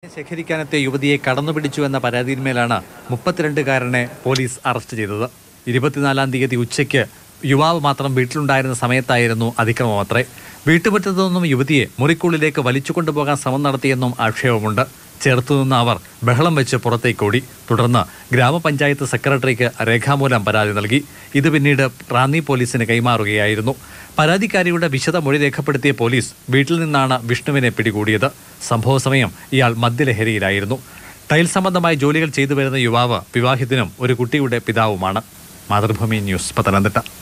ശേഖരിക്കാനെത്തിയ യുവതിയെ കടന്നുപിടിച്ചു എന്ന പരാതിയിന്മേലാണ് മുപ്പത്തിരണ്ടുകാരനെ police arrest ചെയ്തത് ഇരുപത്തിനാലാം തീയതി ഉച്ചയ്ക്ക് യുവാവ് മാത്രം വീട്ടിലുണ്ടായിരുന്ന സമയത്തായിരുന്നു അതിക്രമമത്രേ വീട്ടുമുറ്റത്തു നിന്നും യുവതിയെ മുറിക്കുള്ളിലേക്ക് വലിച്ചു കൊണ്ടുപോകാൻ ശ്രമം നടത്തിയെന്നും ആക്ഷേപമുണ്ട് ചേർത്തുനിന്ന് അവർ ബഹളം വെച്ച് പുറത്തേക്കോടി തുടർന്ന് ഗ്രാമപഞ്ചായത്ത് സെക്രട്ടറിക്ക് രേഖാമൂലം പരാതി നൽകി ഇത് പിന്നീട് റാന്നി പോലീസിന് കൈമാറുകയായിരുന്നു പരാതിക്കാരിയുടെ വിശദ മൊഴി രേഖപ്പെടുത്തിയ പോലീസ് വീട്ടിൽ നിന്നാണ് വിഷ്ണുവിനെ പിടികൂടിയത് സംഭവ സമയം ഇയാൾ മദ്യലഹരിയിലായിരുന്നു ടൈൽ സംബന്ധമായ ജോലികൾ ചെയ്തു വരുന്ന യുവാവ് വിവാഹിതനും ഒരു കുട്ടിയുടെ പിതാവുമാണ് മാതൃഭൂമി ന്യൂസ് പത്തനംതിട്ട